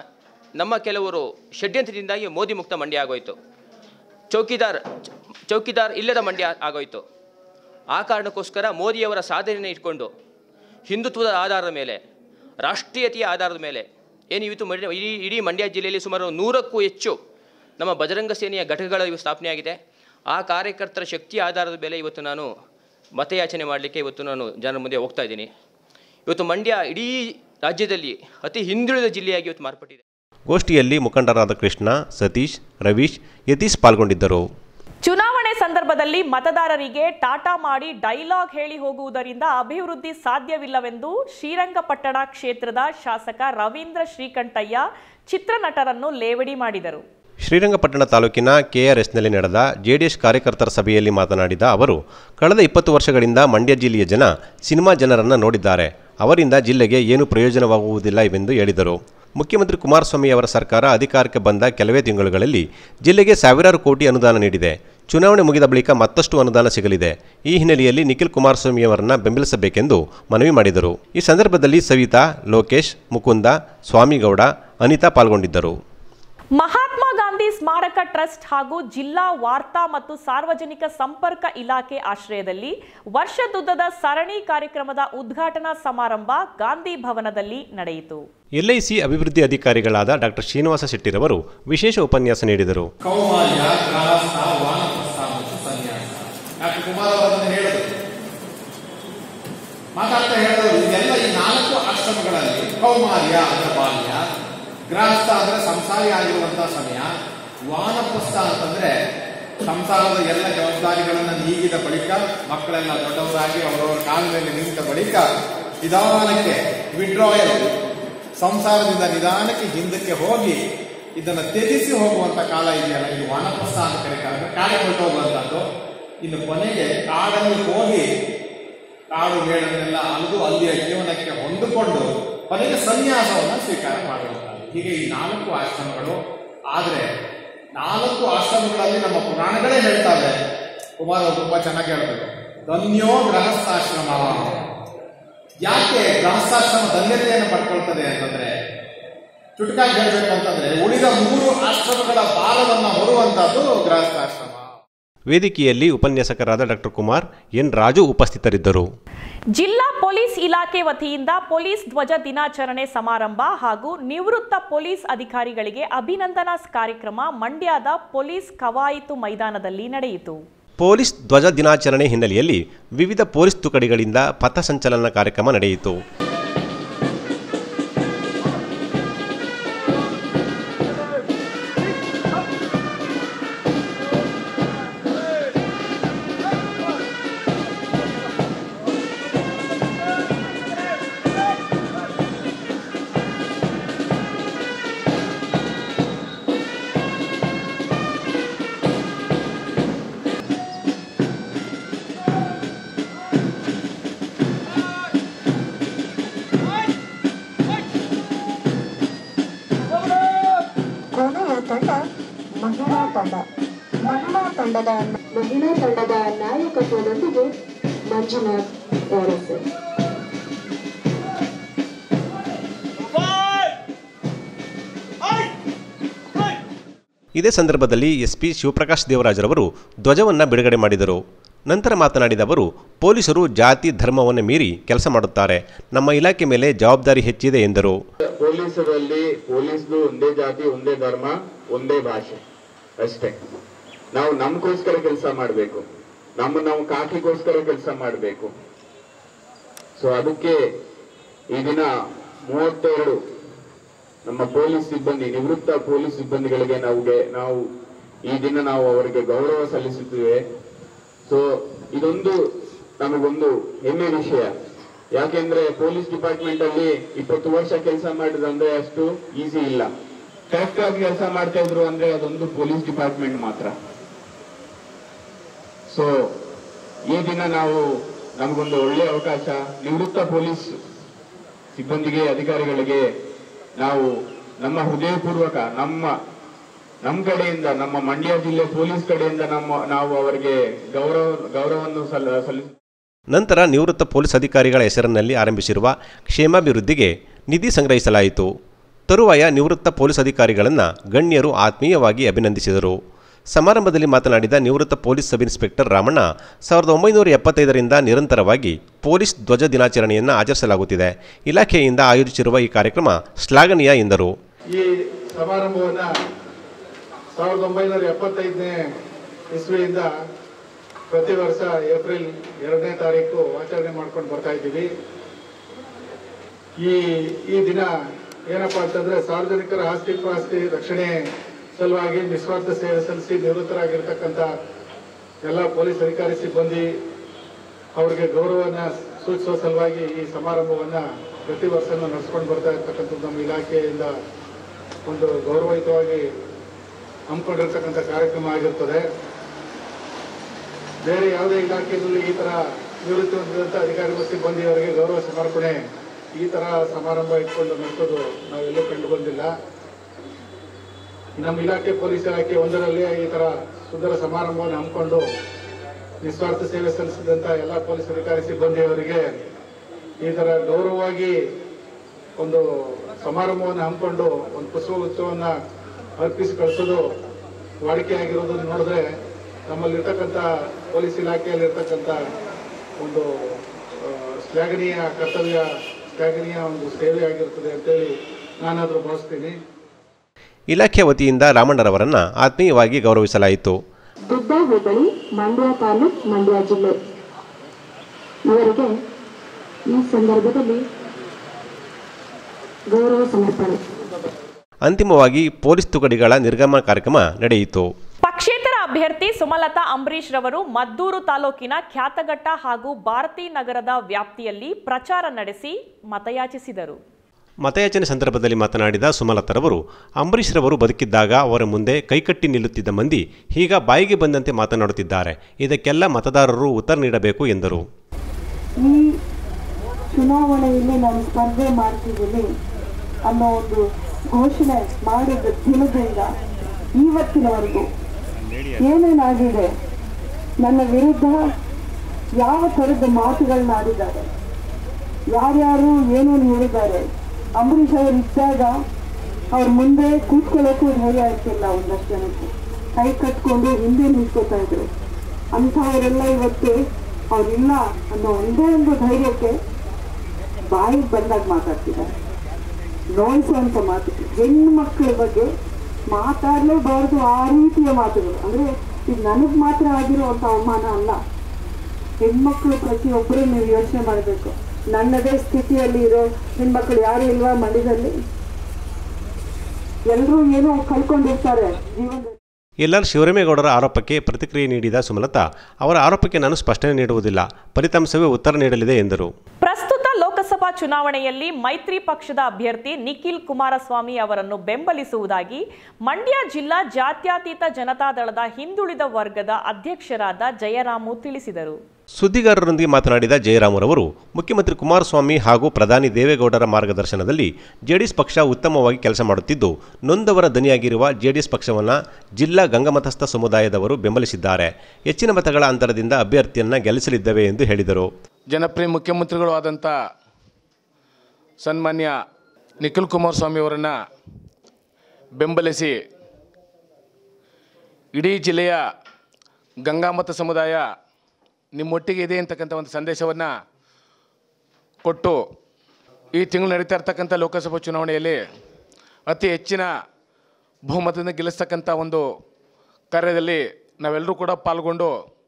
ನಮ್ಮ ಕೆಲವರು ಷಡ್ಯಂತ್ರದಿಂದಾಗಿ ಮೋದಿ ಮುಕ್ತ ಮಂಡ್ಯ ಆಗೋಯಿತು ಚೌಕಿದಾರ್ ಚೌಕಿದಾರ್ ಇಲ್ಲದ ಮಂಡ್ಯ ಆಗೋಯಿತು ಆ ಕಾರಣಕ್ಕೋಸ್ಕರ ಮೋದಿಯವರ ಸಾಧನೆಯನ್ನು ಇಟ್ಕೊಂಡು ಹಿಂದುತ್ವದ ಆಧಾರದ ಮೇಲೆ ರಾಷ್ಟ್ರೀಯತೆಯ ಆಧಾರದ ಮೇಲೆ ಏನು ಇವತ್ತು ಮಂಡ್ಯ ಇಡೀ ಇಡೀ ಮಂಡ್ಯ ಜಿಲ್ಲೆಯಲ್ಲಿ ಸುಮಾರು ನೂರಕ್ಕೂ ಹೆಚ್ಚು ನಮ್ಮ ಬಜರಂಗ ಸೇನೆಯ ಘಟಕಗಳು ಇವು ಸ್ಥಾಪನೆಯಾಗಿದೆ ಆ ಕಾರ್ಯಕರ್ತರ ಶಕ್ತಿಯ ಆಧಾರದ ಮೇಲೆ ಇವತ್ತು ನಾನು ಮತಯಾಚನೆ ಮಾಡಲಿಕ್ಕೆ ಇವತ್ತು ನಾನು ಜನರ ಮುಂದೆ ಹೋಗ್ತಾ ಇದ್ದೀನಿ ಇವತ್ತು ಮಂಡ್ಯ ಇಡೀ ರಾಜ್ಯದಲ್ಲಿ ಅತಿ ಹಿಂದುಳಿದ ಜಿಲ್ಲೆಯಾಗಿ ಇವತ್ತು ಮಾರ್ಪಟ್ಟಿದೆ ಗೋಷ್ಠಿಯಲ್ಲಿ ಮುಖಂಡರಾದ ಕೃಷ್ಣ ಸತೀಶ್ ರವೀಶ್ ಯತೀಶ್ ಪಾಲ್ಗೊಂಡಿದ್ದರು ಚುನಾವಣೆ ಸಂದರ್ಭದಲ್ಲಿ ಮತದಾರರಿಗೆ ಟಾಟಾ ಮಾಡಿ ಡೈಲಾಗ್ ಹೇಳಿ ಹೋಗುವುದರಿಂದ ಅಭಿವೃದ್ಧಿ ಸಾಧ್ಯವಿಲ್ಲವೆಂದು ಶ್ರೀರಂಗಪಟ್ಟಣ ಕ್ಷೇತ್ರದ ಶಾಸಕ ರವೀಂದ್ರ ಶ್ರೀಕಂಠಯ್ಯ ಚಿತ್ರನಟರನ್ನು ಲೇವಡಿ ಮಾಡಿದರು ಶ್ರೀರಂಗಪಟ್ಟಣ ತಾಲೂಕಿನ ಕೆಆರ್ಎಸ್ನಲ್ಲಿ ನಡೆದ ಜೆಡಿಎಸ್ ಕಾರ್ಯಕರ್ತರ ಸಭೆಯಲ್ಲಿ ಮಾತನಾಡಿದ ಅವರು ಕಳೆದ ಇಪ್ಪತ್ತು ವರ್ಷಗಳಿಂದ ಮಂಡ್ಯ ಜಿಲ್ಲೆಯ ಜನ ಸಿನಿಮಾ ಜನರನ್ನು ನೋಡಿದ್ದಾರೆ ಅವರಿಂದ ಜಿಲ್ಲೆಗೆ ಏನು ಪ್ರಯೋಜನವಾಗುವುದಿಲ್ಲ ಎಂದು ಹೇಳಿದರು ಮುಖ್ಯಮಂತ್ರಿ ಕುಮಾರಸ್ವಾಮಿ ಅವರ ಸರ್ಕಾರ ಅಧಿಕಾರಕ್ಕೆ ಬಂದ ಕೆಲವೇ ತಿಂಗಳುಗಳಲ್ಲಿ ಜಿಲ್ಲೆಗೆ ಸಾವಿರಾರು ಕೋಟಿ ಅನುದಾನ ನೀಡಿದೆ ಚುನಾವಣೆ ಮುಗಿದ ಬಳಿಕ ಮತ್ತಷ್ಟು ಅನುದಾನ ಸಿಗಲಿದೆ ಈ ಹಿನ್ನೆಲೆಯಲ್ಲಿ ನಿಖಿಲ್ ಕುಮಾರಸ್ವಾಮಿ ಅವರನ್ನ ಬೆಂಬಲಿಸಬೇಕೆಂದು ಮನವಿ ಮಾಡಿದರು ಈ ಸಂದರ್ಭದಲ್ಲಿ ಸವಿತಾ ಲೋಕೇಶ್ ಮುಕುಂದ ಸ್ವಾಮಿಗೌಡ ಅನಿತಾ ಪಾಲ್ಗೊಂಡಿದ್ದರು ಮಹಾತ್ಮ ಗಾಂಧಿ ಸ್ಮಾರಕ ಟ್ರಸ್ಟ್ ಹಾಗೂ ಜಿಲ್ಲಾ ವಾರ್ತಾ ಮತ್ತು ಸಾರ್ವಜನಿಕ ಸಂಪರ್ಕ ಇಲಾಖೆ ಆಶ್ರಯದಲ್ಲಿ ವರ್ಷದುದ್ದದ ಸರಣಿ ಕಾರ್ಯಕ್ರಮದ ಉದ್ಘಾಟನಾ ಸಮಾರಂಭ ಗಾಂಧಿ ಭವನದಲ್ಲಿ ನಡೆಯಿತು ಎಲ್ಐಸಿ ಅಭಿವೃದ್ಧಿ ಅಧಿಕಾರಿಗಳಾದ ಡಾಕ್ಟರ್ ಶ್ರೀನಿವಾಸ ಶೆಟ್ಟಿರವರು ವಿಶೇಷ ಉಪನ್ಯಾಸ ನೀಡಿದರು ಕೌಮಾರ್ಯ ಗ್ರಹಸ್ಥ ವಾನಪ್ರಸ್ಥ ಮತ್ತು ಸನ್ಯಾಸ ಡಾಕ್ಟರ್ ಕುಮಾರ್ ಅವರನ್ನು ಹೇಳಿದರು ಮಾತಾಡ್ತಾ ಹೇಳಿದ್ರು ಇದೆಲ್ಲ ಈ ನಾಲ್ಕು ಆಶ್ರಮಗಳಲ್ಲಿ ಕೌಮಾರ್ಯ ಅಂದ್ರೆ ಬಾಲ್ಯ ಗೃಹಸ್ಥ ಅಂದ್ರೆ ಸಂಸಾರಿ ಆಗಿರುವಂತಹ ಸಮಯ ವಾನಪ್ರಸ್ಥ ಅಂತಂದ್ರೆ ಸಂಸಾರದ ಎಲ್ಲ ಜವಾಬ್ದಾರಿಗಳನ್ನ ನೀಗಿದ ಬಳಿಕ ಮಕ್ಕಳೆಲ್ಲ ದೊಡ್ಡವರಾಗಿ ಅವರವರ ಕಾಲ ಮೇಲೆ ನಿಂತ ಬಳಿಕ ನಿಧಾನಕ್ಕೆ ವಿಡ್ರಾಯಲ್ ಸಂಸಾರದಿಂದ ನಿಧಾನಕ್ಕೆ ಹಿಂದಕ್ಕೆ ಹೋಗಿ ಇದನ್ನ ತ್ಯಜಿಸಿ ಹೋಗುವಂತ ಕಾಲ ಇದೆಯಲ್ಲ ಇದು ವಾನಪ್ರಸ್ಥ ಅಂತ ಕರೀತಾರೆ ಕಾಡಿಗೆ ಹೊರಟು ಹೋಗುವಂತದ್ದು ಇನ್ನು ಕೊನೆಗೆ ಕಾಡಲ್ಲಿ ಹೋಗಿ ಕಾಡು ಮೇಡನ್ನೆಲ್ಲ ಅಲ್ದು ಅಲ್ಲಿಯ ಜೀವನಕ್ಕೆ ಹೊಂದಿಕೊಂಡು ಕೊನೆಗೆ ಸನ್ಯಾಸವನ್ನು ಸ್ವೀಕಾರ ಮಾಡುವಂತದ್ದು ಹೀಗೆ ಈ ನಾಲ್ಕು ಆಶ್ರಮಗಳು ಆದ್ರೆ ನಾಲ್ಕು ಆಶ್ರಮಗಳಲ್ಲಿ ನಮ್ಮ ಪುರಾಣಗಳೇ ಹೇಳ್ತಾರೆ ಕುಮಾರ ಅವ್ರು ತುಂಬಾ ಚೆನ್ನಾಗಿ ಹೇಳ್ತಾರೆ ಧನ್ಯೋ ಗೃಹಸ್ಥಾಶ್ರಮ ಯಾಕೆ ಗೃಹಸ್ಥಾಶ್ರಮ ಧನ್ಯತೆಯನ್ನು ಪಡ್ಕೊಳ್ತದೆ ಅಂತಂದ್ರೆ ಚುಟುಕಾಗಿ ಹೇಳ್ಬೇಕು ಅಂತಂದ್ರೆ ಉಳಿದ ಮೂರು ಆಶ್ರಮಗಳ ಭಾರವನ್ನ ಹೊರುವಂತದ್ದು ಗೃಹಸ್ಥಾಶ್ರಮ ವೇದಿಕೆಯಲ್ಲಿ ಉಪನ್ಯಾಸಕರಾದ ಡಾಕ್ಟರ್ ಕುಮಾರ್ ಎನ್ ರಾಜು ಉಪಸ್ಥಿತರಿದ್ದರು ಜಿಲ್ಲಾ ಪೊಲೀಸ್ ಇಲಾಖೆ ವತಿಯಿಂದ ಪೊಲೀಸ್ ಧ್ವಜ ದಿನಾಚರಣೆ ಸಮಾರಂಭ ಹಾಗೂ ನಿವೃತ್ತ ಪೊಲೀಸ್ ಅಧಿಕಾರಿಗಳಿಗೆ ಅಭಿನಂದನಾ ಕಾರ್ಯಕ್ರಮ ಮಂಡ್ಯದ ಪೊಲೀಸ್ ಕವಾಯಿತು ಮೈದಾನದಲ್ಲಿ ನಡೆಯಿತು ಪೊಲೀಸ್ ಧ್ವಜ ದಿನಾಚರಣೆ ಹಿನ್ನೆಲೆಯಲ್ಲಿ ವಿವಿಧ ಪೊಲೀಸ್ ತುಕಡಿಗಳಿಂದ ಪಥಸಂಚಲನ ಕಾರ್ಯಕ್ರಮ ನಡೆಯಿತು ಕೊನೆಯ ತಂಡ ಮಹಿಳಾ ತಂಡ ಮಹಿಳಾ ತಂಡದ ಮಹಿಳಾ ತಂಡದ ನಾಯಕತ್ವದೊಂದಿಗೆ ಮಂಜುನಾಥ್ ಅರಸು ಇದೇ ಸಂದರ್ಭದಲ್ಲಿ ಎಸ್ಪಿ ಶಿವಪ್ರಕಾಶ್ ದೇವರಾಜರವರು ಧ್ವಜವನ್ನು ಬಿಡುಗಡೆ ಮಾಡಿದರು ನಂತರ ಮಾತನಾಡಿದ ಅವರು ಪೊಲೀಸರು ಜಾತಿ ಧರ್ಮವನ್ನು ಮೀರಿ ಕೆಲಸ ಮಾಡುತ್ತಾರೆ ನಮ್ಮ ಇಲಾಖೆ ಮೇಲೆ ಜವಾಬ್ದಾರಿ ಹೆಚ್ಚಿದೆ ಎಂದರು ಪೊಲೀಸರಲ್ಲಿ ಪೊಲೀಸ್ದು ಒಂದೇ ಜಾತಿ ಒಂದೇ ಧರ್ಮ ಒಂದೇ ಭಾಷೆ ಅಷ್ಟೇ ನಾವು ನಮ್ಗೋಸ್ಕರ ಕೆಲಸ ಮಾಡಬೇಕು ನಮ್ಮ ನಾವು ಕಾಕಿಗೋಸ್ಕರ ಕೆಲಸ ಮಾಡಬೇಕು ಸೊ ಅದಕ್ಕೆ ಈ ದಿನ ಮೂವತ್ತೆರಡು ನಮ್ಮ ಪೊಲೀಸ್ ಸಿಬ್ಬಂದಿ ನಿವೃತ್ತ ಪೊಲೀಸ್ ಸಿಬ್ಬಂದಿಗಳಿಗೆ ನಾವು ನಾವು ಈ ದಿನ ನಾವು ಅವರಿಗೆ ಗೌರವ ಸಲ್ಲಿಸುತ್ತೇವೆ ಸೊ ಇದೊಂದು ನಮಗೊಂದು ಹೆಮ್ಮೆ ವಿಷಯ ಯಾಕೆಂದ್ರೆ ಪೊಲೀಸ್ ಡಿಪಾರ್ಟ್ಮೆಂಟ್ ಅಲ್ಲಿ ಇಪ್ಪತ್ತು ವರ್ಷ ಕೆಲಸ ಮಾಡಿದಂದ್ರೆ ಅಷ್ಟು ಈಸಿ ಇಲ್ಲ ಕರೆಕ್ಟ್ ಆಗಿ ಕೆಲಸ ಮಾಡ್ತಾ ಇದ್ರು ಅಂದ್ರೆ ಅದೊಂದು ಪೊಲೀಸ್ ಡಿಪಾರ್ಟ್ಮೆಂಟ್ ಮಾತ್ರ ಸೊ ಈ ದಿನ ನಾವು ನಮಗೊಂದು ಒಳ್ಳೆಯ ಅವಕಾಶ ನಿವೃತ್ತ ಪೊಲೀಸ್ ಸಿಬ್ಬಂದಿಗೆ ಅಧಿಕಾರಿಗಳಿಗೆ ನಾವು ನಮ್ಮ ಹೃದಯಪೂರ್ವಕ ನಮ್ಮ ನಮ್ಮ ಕಡೆಯಿಂದ ನಮ್ಮ ಮಂಡ್ಯ ಜಿಲ್ಲೆ ಪೊಲೀಸ್ ಕಡೆಯಿಂದ ನಮ್ಮ ನಾವು ಅವರಿಗೆ ಗೌರವ ಗೌರವವನ್ನು ಸಲ್ಲ ಸಲ್ಲಿಸ ನಂತರ ನಿವೃತ್ತ ಪೊಲೀಸ್ ಅಧಿಕಾರಿಗಳ ಹೆಸರಿನಲ್ಲಿ ಆರಂಭಿಸಿರುವ ಕ್ಷೇಮಾಭಿವೃದ್ಧಿಗೆ ನಿಧಿ ಸಂಗ್ರಹಿಸಲಾಯಿತು ತರುವಾಯ ನಿವೃತ್ತ ಪೊಲೀಸ್ ಅಧಿಕಾರಿಗಳನ್ನು ಗಣ್ಯರು ಆತ್ಮೀಯವಾಗಿ ಅಭಿನಂದಿಸಿದರು ಸಮಾರಂಭದಲ್ಲಿ ಮಾತನಾಡಿದ ನಿವೃತ್ತ ಪೊಲೀಸ್ ಸಬ್ ಇನ್ಸ್ಪೆಕ್ಟರ್ ರಾಮಣ್ಣ ಸಾವಿರದ ಒಂಬೈನೂರ ಎಪ್ಪತ್ತೈದರಿಂದ ನಿರಂತರವಾಗಿ ಪೊಲೀಸ್ ಧ್ವಜ ದಿನಾಚರಣೆಯನ್ನು ಆಚರಿಸಲಾಗುತ್ತಿದೆ ಇಲಾಖೆಯಿಂದ ಆಯೋಜಿಸಿರುವ ಈ ಕಾರ್ಯಕ್ರಮ ಶ್ಲಾಘನೀಯ ಎಂದರು ಈ ಸಮಾರಂಭವನ್ನ ಸಾವಿರದ ಒಂಬೈನೂರ ಎಪ್ಪತ್ತೈದನೇ ಇಸ್ವಿಯಿಂದ ಪ್ರತಿ ವರ್ಷ ಏಪ್ರಿಲ್ ಎರಡನೇ ತಾರೀಕು ಆಚರಣೆ ಮಾಡ್ಕೊಂಡು ಬರ್ತಾ ಇದ್ದೀವಿ ಈ ಈ ದಿನ ಏನಪ್ಪಾ ಅಂತಂದ್ರೆ ಸಾರ್ವಜನಿಕರ ಆಸ್ತಿ ಪಾಸ್ತಿ ರಕ್ಷಣೆ ಸಲುವಾಗಿ ನಿಸ್ವಾರ್ಥ ಸೇವೆ ಸಲ್ಲಿಸಿ ನಿವೃತ್ತರಾಗಿರ್ತಕ್ಕಂಥ ಎಲ್ಲ ಪೊಲೀಸ್ ಅಧಿಕಾರಿ ಸಿಬ್ಬಂದಿ ಅವರಿಗೆ ಗೌರವನ ಸೂಚಿಸುವ ಸಲುವಾಗಿ ಈ ಸಮಾರಂಭವನ್ನ ಪ್ರತಿ ವರ್ಷನೂ ನಡೆಸ್ಕೊಂಡು ಬರ್ತಾ ಇರ್ತಕ್ಕಂಥದ್ದು ನಮ್ಮ ಇಲಾಖೆಯಿಂದ ಒಂದು ಗೌರವಯುತವಾಗಿ ಹಮ್ಮಿಕೊಂಡಿರ್ತಕ್ಕಂಥ ಕಾರ್ಯಕ್ರಮ ಆಗಿರ್ತದೆ ಬೇರೆ ಯಾವುದೇ ಇಲಾಖೆಯಲ್ಲಿ ಈ ತರ ನಿವೃತ್ತಿ ಹೊಂದಿದಂಥ ಅಧಿಕಾರಿಗಳು ಸಿಬ್ಬಂದಿಯವರಿಗೆ ಗೌರವ ಸಮರ್ಪಣೆ ಈ ತರ ಸಮಾರಂಭ ಇಟ್ಕೊಂಡು ನಡೆಸೋದು ನಾವೆಲ್ಲೂ ಕಂಡು ಬಂದಿಲ್ಲ ನಮ್ಮ ಇಲಾಖೆ ಪೊಲೀಸ್ ಇಲಾಖೆ ಒಂದರಲ್ಲಿ ಈ ತರ ಸುಂದರ ಸಮಾರಂಭವನ್ನು ಹಮ್ಮಿಕೊಂಡು ನಿಸ್ವಾರ್ಥ ಸೇವೆ ಸಲ್ಲಿಸಿದಂತ ಎಲ್ಲ ಪೊಲೀಸ್ ಅಧಿಕಾರಿ ಸಿಬ್ಬಂದಿಯವರಿಗೆ ಈ ತರ ಗೌರವವಾಗಿ ಒಂದು ಸಮಾರಂಭವನ್ನು ಹಮ್ಮಿಕೊಂಡು ಒಂದು ಪುಷ್ಪ ಉತ್ಸವವನ್ನ ಅರ್ಪಿಸಿ ಕಳಿಸೋದು ವಾಡಿಕೆ ಆಗಿರೋದನ್ನು ನೋಡಿದ್ರೆ ನಮ್ಮಲ್ಲಿರ್ತಕ್ಕಂಥ ಪೊಲೀಸ್ ಇಲಾಖೆಯಲ್ಲಿರ್ತಕ್ಕಂಥ ಒಂದು ಆ, ಶ್ಲಾಘನೀಯ ಕರ್ತವ್ಯ ಶ್ಲಾಘನೀಯ ಒಂದು ಸೇವೆ ಆಗಿರ್ತದೆ ಅಂತೇಳಿ ನಾನಾದರೂ ಭಾವಿಸ್ತೀನಿ ಇಲಾಖೆ ವತಿಯಿಂದ ರಾಮಣ್ಣರವರನ್ನು ಆತ್ಮೀಯವಾಗಿ ಗೌರವಿಸಲಾಯಿತು ದುಡ್ಡ ಹೋಬಳಿ ಮಂಡ್ಯ ತಾಲೂಕ್ ಮಂಡ್ಯ ಜಿಲ್ಲೆ ಇವರಿಗೆ ಈ ಸಂದರ್ಭದಲ್ಲಿ ಗೌರವ ಸಮರ್ಪಣೆ ಅಂತಿಮವಾಗಿ ಪೊಲೀಸ್ ತುಕಡಿಗಳ ನಿರ್ಗಮನ ಕಾರ್ಯಕ್ರಮ ನಡೆಯಿತು ಪಕ್ಷೇತರ ಅಭ್ಯರ್ಥಿ ಸುಮಲತಾ ಅಂಬರೀಶ್ ರವರು ಮದ್ದೂರು ತಾಲೂಕಿನ ಖ್ಯಾತಘಟ್ಟ ಹಾಗೂ ಭಾರತೀ ನಗರದ ವ್ಯಾಪ್ತಿಯಲ್ಲಿ ಪ್ರಚಾರ ನಡೆಸಿ ಮತಯಾಚಿಸಿದರು ಮತಯಾಚನೆ ಸಂದರ್ಭದಲ್ಲಿ ಮಾತನಾಡಿದ ಸುಮಲತರವರು ಅಂಬರೀಷ್ ರವರು ಬದುಕಿದ್ದಾಗ ಅವರ ಮುಂದೆ ಕೈಕಟ್ಟಿ ನಿಲ್ಲುತ್ತಿದ್ದ ಮಂದಿ ಈಗ ಬಾಯಿಗೆ ಬಂದಂತೆ ಮಾತನಾಡುತ್ತಿದ್ದಾರೆ ಇದಕ್ಕೆಲ್ಲ ಮತದಾರರು ಉತ್ತರ ನೀಡಬೇಕು ಎಂದರು ಈ ಚುನಾವಣೆಯಲ್ಲಿ ನಾನು ಸ್ಪರ್ಧೆ ಮಾಡ್ತಿದ್ದೀನಿ ಅನ್ನೋ ಒಂದು ಘೋಷಣೆ ಮಾಡಿದ ದಿನದಿಂದ ಇವತ್ತಿನವರೆಗೂ ಏನೇನಾಗಿದೆ ನನ್ನ ವಿರುದ್ಧ ಯಾವ ಥರದ ಮಾತುಗಳನ್ನ ಆಡಿದ್ದಾರೆ ಯಾರ್ಯಾರು ಏನೇನು ಹೇಳಿದ್ದಾರೆ ಅಂಬರೀಷ್ ಅವರು ಇದ್ದಾಗ ಅವ್ರ ಮುಂದೆ ಕೂತ್ಕೊಳ್ಳೋಕ್ಕೂ ಧೈರ್ಯ ಇರ್ತಿಲ್ಲ ಒಂದಷ್ಟು ಜನಕ್ಕೆ ಕೈ ಕಟ್ಕೊಂಡು ಹಿಂದೆ ನಿಂತ್ಕೋತಾ ಇದ್ರು ಅಂಥವರೆಲ್ಲ ಇವತ್ತು ಅವ್ರಿಲ್ಲ ಅನ್ನೋ ಒಂದೇ ಒಂದು ಧೈರ್ಯಕ್ಕೆ ಬಾಯಿಗೆ ಬಂದಾಗ ಮಾತಾಡ್ತಿದ್ದಾರೆ ನೋಯಿಸುವಂಥ ಮಾತು ಹೆಣ್ಣು ಮಕ್ಕಳ ಬಗ್ಗೆ ಮಾತಾಡಲೇಬಾರ್ದು ಆ ರೀತಿಯ ಮಾತುಗಳು ಅಂದ್ರೆ ಇದು ನನಗೆ ಮಾತ್ರ ಆಗಿರುವಂಥ ಅವಮಾನ ಅಲ್ಲ ಹೆಣ್ಮಕ್ಳು ಪ್ರತಿಯೊಬ್ಬರು ನೀವು ಯೋಚನೆ ಮಾಡಬೇಕು ನನ್ನದೇ ಸ್ಥಿತಿಯಲ್ಲಿ ಇರೋ ಹೆಣ್ಮಕ್ಳು ಯಾರು ಇಲ್ವಾ ಮಂಡ್ಯದಲ್ಲಿ ಎಲ್ಲರೂ ಏನೋ ಕಳ್ಕೊಂಡಿರ್ತಾರೆ ಜೀವನದಲ್ಲಿ ಎಲ್ಲರ್ ಶಿವರಾಮೇಗೌಡರ ಆರೋಪಕ್ಕೆ ಪ್ರತಿಕ್ರಿಯೆ ನೀಡಿದ ಸುಮಲತಾ ಅವರ ಆರೋಪಕ್ಕೆ ನಾನು ಸ್ಪಷ್ಟನೆ ನೀಡುವುದಿಲ್ಲ ಫಲಿತಾಂಶವೇ ಉತ್ತರ ನೀಡಲಿದೆ ಎಂದರು ಪ್ರಸ್ತುತ ಲೋಕಸಭಾ ಚುನಾವಣೆಯಲ್ಲಿ ಮೈತ್ರಿ ಪಕ್ಷದ ಅಭ್ಯರ್ಥಿ ನಿಖಿಲ್ ಕುಮಾರಸ್ವಾಮಿ ಅವರನ್ನು ಬೆಂಬಲಿಸುವುದಾಗಿ ಮಂಡ್ಯ ಜಿಲ್ಲಾ ಜಾತ್ಯತೀತ ಜನತಾದಳದ ಹಿಂದುಳಿದ ವರ್ಗದ ಅಧ್ಯಕ್ಷರಾದ ಜಯರಾಮು ತಿಳಿಸಿದರು ಸುದ್ದಿಗಾರರೊಂದಿಗೆ ಮಾತನಾಡಿದ ಜಯರಾಮರವರು ಮುಖ್ಯಮಂತ್ರಿ ಕುಮಾರಸ್ವಾಮಿ ಹಾಗೂ ಪ್ರಧಾನಿ ದೇವೇಗೌಡರ ಮಾರ್ಗದರ್ಶನದಲ್ಲಿ ಜೆಡಿಎಸ್ ಪಕ್ಷ ಉತ್ತಮವಾಗಿ ಕೆಲಸ ಮಾಡುತ್ತಿದ್ದು ನೊಂದವರ ದನಿಯಾಗಿರುವ ಜೆಡಿಎಸ್ ಪಕ್ಷವನ್ನು ಜಿಲ್ಲಾ ಗಂಗಮತಸ್ಥ ಸಮುದಾಯದವರು ಬೆಂಬಲಿಸಿದ್ದಾರೆ ಹೆಚ್ಚಿನ ಮತಗಳ ಅಂತರದಿಂದ ಅಭ್ಯರ್ಥಿಯನ್ನು ಗೆಲ್ಲಿಸಲಿದ್ದೇವೆ ಎಂದು ಹೇಳಿದರು ಜನಪ್ರಿಯ ಮುಖ್ಯಮಂತ್ರಿಗಳು ಆದಂಥ ಸನ್ಮಾನ್ಯ ನಿಖಿಲ್ ಕುಮಾರಸ್ವಾಮಿ ಅವರನ್ನು ಬೆಂಬಲಿಸಿ ಇಡೀ ಜಿಲ್ಲೆಯ ಗಂಗಾಮತ ಸಮುದಾಯ ನಿಮ್ಮೊಟ್ಟಿಗೆ ಇದೆ ಅಂತಕ್ಕಂಥ ಒಂದು ಸಂದೇಶವನ್ನು ಕೊಟ್ಟು ಈ ತಿಂಗಳು ನಡೀತಾ ಇರ್ತಕ್ಕಂಥ ಲೋಕಸಭಾ ಚುನಾವಣೆಯಲ್ಲಿ ಅತಿ ಹೆಚ್ಚಿನ ಬಹುಮತದಿಂದ ಗೆಲ್ಲಿಸ್ತಕ್ಕಂಥ ಒಂದು ಕಾರ್ಯದಲ್ಲಿ ನಾವೆಲ್ಲರೂ ಕೂಡ ಪಾಲ್ಗೊಂಡು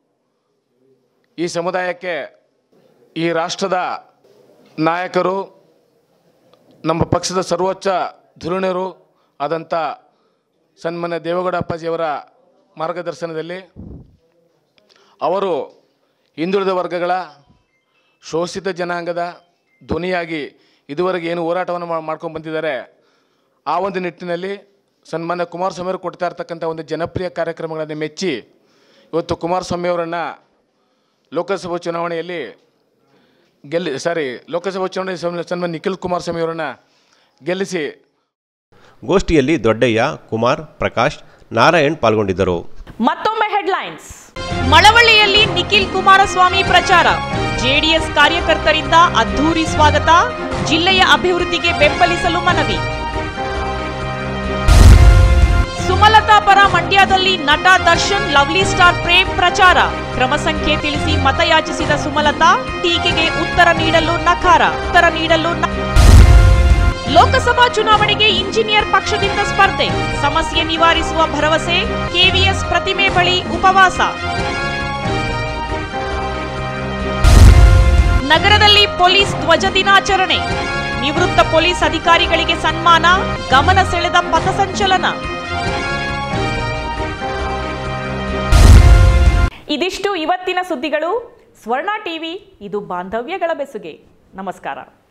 ಈ ಸಮುದಾಯಕ್ಕೆ ಈ ರಾಷ್ಟ್ರದ ನಾಯಕರು ನಮ್ಮ ಪಕ್ಷದ ಸರ್ವೋಚ್ಚ ಧುರೀಣರು ಆದಂಥ ಸನ್ಮಾನ್ಯ ದೇವೇಗೌಡ ಅಪ್ಪಾಜಿಯವರ ಮಾರ್ಗದರ್ಶನದಲ್ಲಿ ಅವರು ಹಿಂದುಳಿದ ವರ್ಗಗಳ ಶೋಷಿತ ಜನಾಂಗದ ಧ್ವನಿಯಾಗಿ ಇದುವರೆಗೆ ಏನು ಹೋರಾಟವನ್ನು ಮಾ- ಮಾಡ್ಕೊಂಡು ಬಂದಿದ್ದಾರೆ ಆ ಒಂದು ನಿಟ್ಟಿನಲ್ಲಿ ಸನ್ಮಾನ್ಯ ಕುಮಾರಸ್ವಾಮಿ ಅವರು ಕೊಡ್ತಾ ಇರ್ತಕ್ಕಂಥ ಒಂದು ಜನಪ್ರಿಯ ಕಾರ್ಯಕ್ರಮಗಳನ್ನು ಮೆಚ್ಚಿ ಇವತ್ತು ಕುಮಾರಸ್ವಾಮಿ ಅವರನ್ನು ಲೋಕಸಭಾ ಚುನಾವಣೆಯಲ್ಲಿ ಗೆಲ್ಲಿ ಸಾರಿ ಲೋಕಸಭಾ ಚುನಾವಣೆ ಸನ್ಮ- ಸನ್ಮಾನ್ಯ ನಿಖಿಲ್ ಕುಮಾರಸ್ವಾಮಿ ಅವರನ್ನು ಗೆಲ್ಲಿಸಿ ಗೋಷ್ಠಿಯಲ್ಲಿ ದೊಡ್ಡಯ್ಯ ಕುಮಾರ್ ಪ್ರಕಾಶ್ ನಾರಾಯಣ್ ಪಾಲ್ಗೊಂಡಿದ್ದರು ಮತ್ತೊಮ್ಮೆ ಹೆಡ್ಲೈನ್ಸ್ ಮಳವಳ್ಳಿಯಲ್ಲಿ ನಿಖಿಲ್ ಕುಮಾರಸ್ವಾಮಿ ಪ್ರಚಾರ ಜೆಡಿಎಸ್ ಕಾರ್ಯಕರ್ತರಿಂದ ಅದ್ಧೂರಿ ಸ್ವಾಗತ ಜಿಲ್ಲೆಯ ಅಭಿವೃದ್ಧಿಗೆ ಬೆಂಬಲಿಸಲು ಮನವಿ ಸುಮಲತಾ ಪರ ಮಂಡ್ಯದಲ್ಲಿ ನಟ ದರ್ಶನ್ ಲವ್ಲಿ ಸ್ಟಾರ್ ಪ್ರೇಮ್ ಪ್ರಚಾರ ಕ್ರಮ ಸಂಖ್ಯೆ ತಿಳಿಸಿ ಮತಯಾಚಿಸಿದ ಸುಮಲತಾ ಟೀಕೆಗೆ ಉತ್ತರ ನೀಡಲು ನಕಾರ ಉತ್ತರ ನೀಡಲು ನ- ಲೋಕಸಭಾ ಚುನಾವಣೆಗೆ ಇಂಜಿನಿಯರ್ ಪಕ್ಷದಿಂದ ಸ್ಪರ್ಧೆ ಸಮಸ್ಯೆ ನಿವಾರಿಸುವ ಭರವಸೆ ಕೆವಿಎಸ್ ಪ್ರತಿಮೆ ಬಳಿ ಉಪವಾಸ ನಗರದಲ್ಲಿ ಪೊಲೀಸ್ ಧ್ವಜ ದಿನಾಚರಣೆ ನಿವೃತ್ತ ಪೊಲೀಸ್ ಅಧಿಕಾರಿಗಳಿಗೆ ಸನ್ಮಾನ ಗಮನ ಸೆಳೆದ ಪಥಸಂಚಲನ ಇದಿಷ್ಟು ಇವತ್ತಿನ ಸುದ್ದಿಗಳು ಸ್ವರ್ಣ ಟಿವಿ ಇದು ಬಾಂಧವ್ಯಗಳ ಬೆಸುಗೆ ನಮಸ್ಕಾರ